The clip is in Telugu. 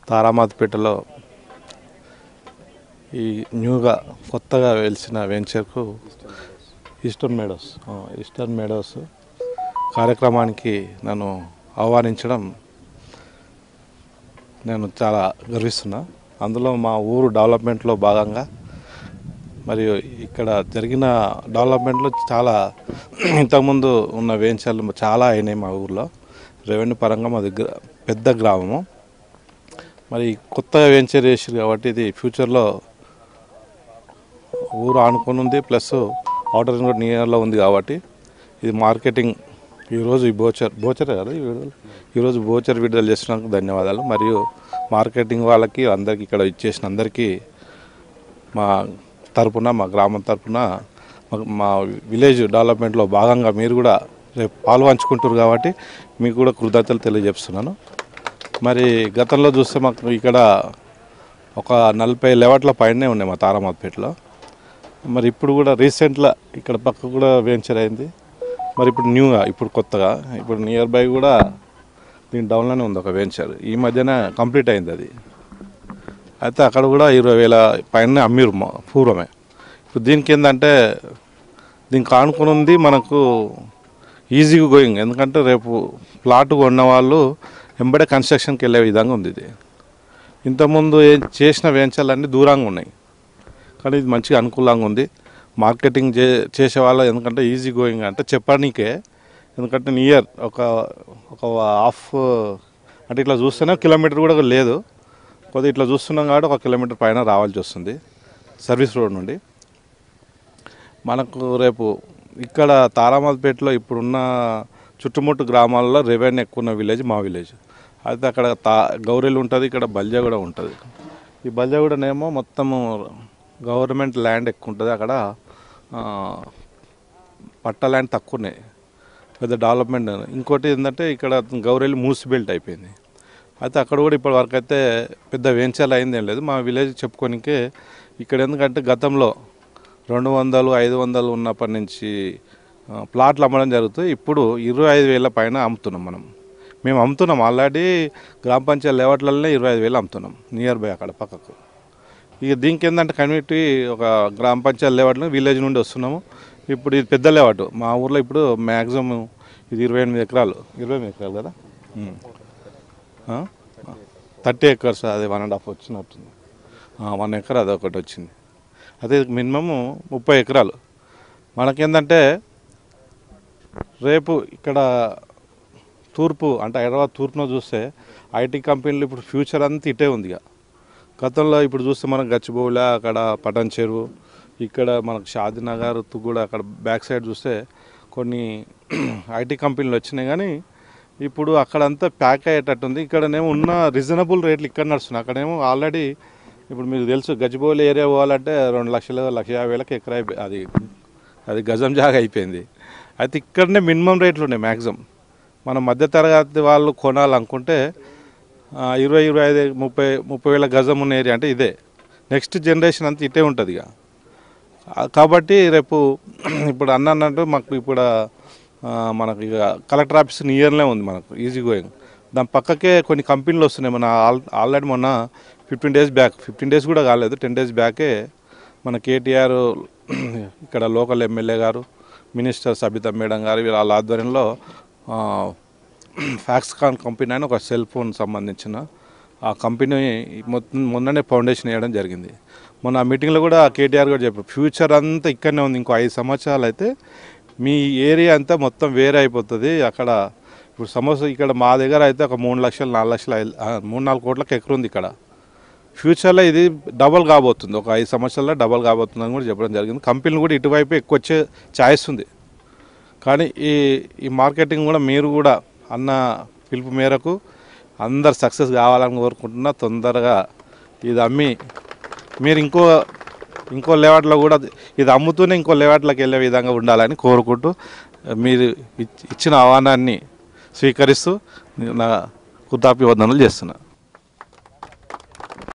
తారామాతపేటలో ఈ న్యూగా కొత్తగా వెలిసిన వెంచర్కు ఈస్టర్న్ మేడోస్ ఆ, ఈస్టర్న్ మేడోస్ కార్యక్రమానికి నన్ను ఆహ్వానించడం నేను చాలా గర్విస్తున్నా అందులో మా ఊరు డెవలప్మెంట్లో భాగంగా మరియు ఇక్కడ జరిగిన డెవలప్మెంట్లో చాలా ఇంతకుముందు ఉన్న వెంచర్లు చాలా అయినాయి మా ఊర్లో రెవెన్యూ పరంగా మాది గ్ర- పెద్ద గ్రామము మరి కొత్తగా వెంచర్ చేసారు కాబట్టి ఇది ఫ్యూచర్లో ఊరు ఆనుకొని ఉంది ప్లస్ అవుటర్ రింగ్ రోడ్ నియర్లో ఉంది కాబట్టి ఇది మార్కెటింగ్ ఈరోజు ఈ బోచర్ బోచరే కదా ఈ విడుదల ఈరోజు బోచర్ విడుదల చేసినందుకు ధన్యవాదాలు మరియు మార్కెటింగ్ వాళ్ళకి అందరికీ ఇక్కడ ఇచ్చేసిన అందరికీ మా తరపున మా గ్రామం తరపున మా- మా విలేజ్ డెవలప్మెంట్లో భాగంగా మీరు కూడా రేపు పాలు పంచుకుంటారు కాబట్టి మీకు కూడా కృతజ్ఞతలు తెలియజేస్తున్నాను మరి గతంలో చూస్తే మాకు ఇక్కడ ఒక నలభై లెవెట్ల పైనే ఉన్నాయి మా తారామాతపేటలో మరి ఇప్పుడు కూడా రీసెంట్గా ఇక్కడ పక్క కూడా వెంచర్ అయింది మరి ఇప్పుడు న్యూగా ఇప్పుడు కొత్తగా ఇప్పుడు నియర్ బై కూడా దీని డౌన్లోనే ఉంది ఒక వెంచర్ ఈ మధ్యన కంప్లీట్ అయింది అది అయితే అక్కడ కూడా ఇరవై వేల పైన అమ్మిరు మా- పూర్వమే ఇప్పుడు దీనికి ఏంటంటే దీనికి ఆనుకుని ఉంది మనకు ఈజీగా గోయింగ్ ఎందుకంటే రేపు ప్లాట్ కొన్న వాళ్ళు వెంబడే కన్స్ట్రక్షన్కి వెళ్ళే విధంగా ఉంది ఇది ఇంతకుముందు ఏం చేసిన వెంచర్లన్నీ దూరంగా ఉన్నాయి కానీ ఇది మంచిగా అనుకూలంగా ఉంది మార్కెటింగ్ చే చేసే వాళ్ళు ఎందుకంటే ఈజీ గోయింగ్ అంటే చెప్పడానికే ఎందుకంటే నియర్ ఒక ఒక హాఫ్ అంటే ఇట్లా చూస్తేనే కిలోమీటర్ కూడా లేదు కొద్దిగా ఇట్లా చూస్తున్నాం కాబట్టి ఒక కిలోమీటర్ పైన రావాల్సి వస్తుంది సర్వీస్ రోడ్ నుండి మనకు రేపు ఇక్కడ తారామల్పేటలో ఇప్పుడున్న చుట్టుముట్టు గ్రామాల్లో రెవెన్యూ ఎక్కువ ఉన్న విలేజ్ మా విలేజ్ అయితే అక్కడ తా గౌరీలు ఉంటుంది ఇక్కడ బల్జా కూడా ఉంటుంది ఈ బల్జా కూడానేమో మొత్తము గవర్నమెంట్ ల్యాండ్ ఎక్కువ ఉంటుంది అక్కడ ఆ, పట్ట ల్యాండ్ తక్కువ ఉన్నాయి పెద్ద డెవలప్మెంట్ ఇంకోటి ఏంటంటే ఇక్కడ గౌరీలు మూసి బిల్ట్ అయిపోయింది అయితే అక్కడ కూడా ఇప్పటి వరకు అయితే పెద్ద వెంచర్లు అయింది ఏం లేదు మా విలేజ్ చెప్పుకోనికే ఇక్కడ ఎందుకంటే గతంలో రెండు వందలు ఐదు వందలు ఉన్నప్పటి నుంచి ఆ, ప్లాట్లు అమ్మడం జరుగుతుంది ఇప్పుడు ఇరవై ఐదు వేల పైన అమ్ముతున్నాం మనం మేము అమ్ముతున్నాం ఆల్రెడీ గ్రామ పంచాయతీ లేవట్లనే ఇరవై ఐదు వేలు అమ్ముతున్నాం నియర్ బై అక్కడ పక్కకు ఇక దీనికి ఏంటంటే కమ్యూనిటీ ఒక గ్రామ పంచాయతీ లేవట్లు విలేజ్ నుండి వస్తున్నాము ఇప్పుడు ఇది పెద్ద లేవట్ మా ఊర్లో ఇప్పుడు మ్యాక్సిమం ఇది ఇరవై ఎనిమిది ఎకరాలు ఇరవై ఎనిమిది ఎకరాలు కదా థర్టీ ఎకర్స్ అది వన్ అండ్ హాఫ్ వచ్చినట్టుంది వన్ ఎకర్ అది ఒకటి వచ్చింది అదే మినిమము ముప్పై ఎకరాలు మనకేంటంటే రేపు ఇక్కడ తూర్పు అంటే హైదరాబాద్ తూర్పున చూస్తే ఐటీ కంపెనీలు ఇప్పుడు ఫ్యూచర్ అంతా ఇటే ఉంది ఇక గతంలో ఇప్పుడు చూస్తే మనం గచ్చిబౌలి అక్కడ పటన్ చెరువు ఇక్కడ మనకు షాదీనగర్ కూడా అక్కడ బ్యాక్ సైడ్ చూస్తే కొన్ని ఐటీ కంపెనీలు వచ్చినాయి కానీ ఇప్పుడు అక్కడంతా ప్యాక్ అయ్యేటట్టుంది ఇక్కడనేమో ఉన్న రీజనబుల్ రేట్లు ఇక్కడ నడుస్తున్నాయి అక్కడేమో ఆల్రెడీ ఇప్పుడు మీకు తెలుసు గచ్చిబౌలి ఏరియా పోవాలంటే రెండు లక్షలు లక్ష యాభై వేలకు ఎకరా అయిపోయి- అది అది గజం జాగా అయిపోయింది అయితే ఇక్కడనే మినిమం రేట్లు ఉన్నాయి మ్యాక్సిమం మన మధ్యతరగతి వాళ్ళు కొనాలనుకుంటే ఆ, ఇరవై ఇరవై ఐదు ముప్పై ముప్పై వేల గజం ఉన్న ఏరియా అంటే ఇదే నెక్స్ట్ జనరేషన్ అంతా ఇటే ఉంటుంది ఇక ఆ, కాబట్టి రేపు ఇప్పుడు అన్న అన్నట్టు మాకు ఇప్పుడు ఆ, మనకు ఇక కలెక్టర్ ఆఫీస్ నియర్లే ఉంది మనకు ఈజీ గోయింగ్ దాని పక్కకే కొన్ని కంపెనీలు వస్తున్నాయి మన ఆల్ ఆల్రెడీ మొన్న fifteen days back fifteen days కూడా కాలేదు టెన్ డేస్ బ్యాకే మన కేటీఆర్ ఇక్కడ లోకల్ ఎమ్మెల్యే గారు మినిస్టర్ సబితా మేడం గారు వీళ్ళ ఆధ్వర్యంలో ఆ, ఫ్యాక్స్కాన్ కంపెనీ అని ఒక సెల్ ఫోన్ సంబంధించిన ఆ కంపెనీ మొత్తం మొన్ననే ఫౌండేషన్ వేయడం జరిగింది మొన్న ఆ మీటింగ్లో కూడా కేటీఆర్ కూడా చెప్పారు ఫ్యూచర్ అంతా ఇక్కడనే ఉంది ఇంకో ఐదు సంవత్సరాలు అయితే మీ ఏరియా అంతా మొత్తం వేరే అయిపోతుంది అక్కడ ఇప్పుడు సమస్య ఇక్కడ మా దగ్గర అయితే ఒక మూడు లక్షలు నాలుగు లక్షలు ఐదు- ఆ, మూడు నాలుగు కోట్లకు ఎకరం ఉంది ఇక్కడ ఫ్యూచర్లో ఇది డబల్ కాబోతుంది ఒక ఐదు సంవత్సరాల్లో డబల్ కాబోతుంది అని కూడా చెప్పడం జరిగింది కంపెనీలు కూడా ఇటువైపు ఎక్కువ వచ్చే ఛాయిస్ ఉంది కానీ ఈ ఈ మార్కెటింగ్ కూడా మీరు కూడా అన్న పిలుపు మేరకు అందరు సక్సెస్ కావాలని కోరుకుంటున్నా తొందరగా ఇది అమ్మి మీరు ఇంకో ఇంకో లేవాట్లో కూడా ఇది అమ్ముతూనే ఇంకో లేవాట్లోకి వెళ్ళే విధంగా ఉండాలని కోరుకుంటూ మీరు ఇచ్- ఇచ్చిన ఆహ్వానాన్ని స్వీకరిస్తూ నా కృతాపి వందనలు చేస్తున్నా